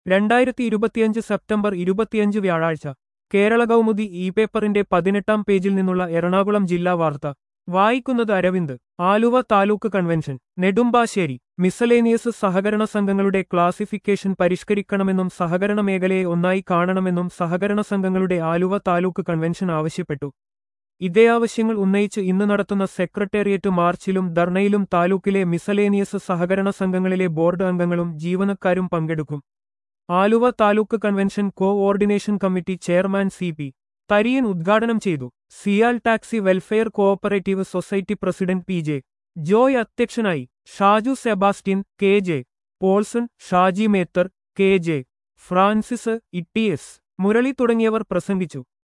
രണ്ടായിരത്തി ഇരുപത്തിയഞ്ച് സെപ്റ്റംബർ ഇരുപത്തിയഞ്ച് വ്യാഴാഴ്ച കേരള കൗമുദി ഇ പേപ്പറിന്റെ പതിനെട്ടാം പേജിൽ നിന്നുള്ള എറണാകുളം ജില്ലാ വാർത്ത വായിക്കുന്നത് അരവിന്ദ് ആലുവ താലൂക്ക് കൺവെൻഷൻ നെടുമ്പാശ്ശേരി മിസലേനിയസ് സഹകരണ സംഘങ്ങളുടെ ക്ലാസിഫിക്കേഷൻ പരിഷ്കരിക്കണമെന്നും സഹകരണ മേഖലയെ ഒന്നായി കാണണമെന്നും സഹകരണ സംഘങ്ങളുടെ ആലുവ താലൂക്ക് കൺവെൻഷൻ ആവശ്യപ്പെട്ടു ഇതേ ആവശ്യങ്ങൾ ഉന്നയിച്ച് ഇന്ന് നടത്തുന്ന സെക്രട്ടേറിയറ്റ് മാർച്ചിലും ധർണയിലും താലൂക്കിലെ മിസലേനിയസ് സഹകരണ സംഘങ്ങളിലെ ബോർഡ് അംഗങ്ങളും ജീവനക്കാരും പങ്കെടുക്കും Aluva taluk convention coordination committee chairman C P Thariyan ഉദ്ഘാടനം ചെയ്തു CIAL taxi welfare cooperative society president P J Joy അധ്യക്ഷനായി Shaju Sebastian K J Polson Shaji Methar K J Francis E T S Murali തുടങ്ങിയവർ പ്രസംഗിച്ചു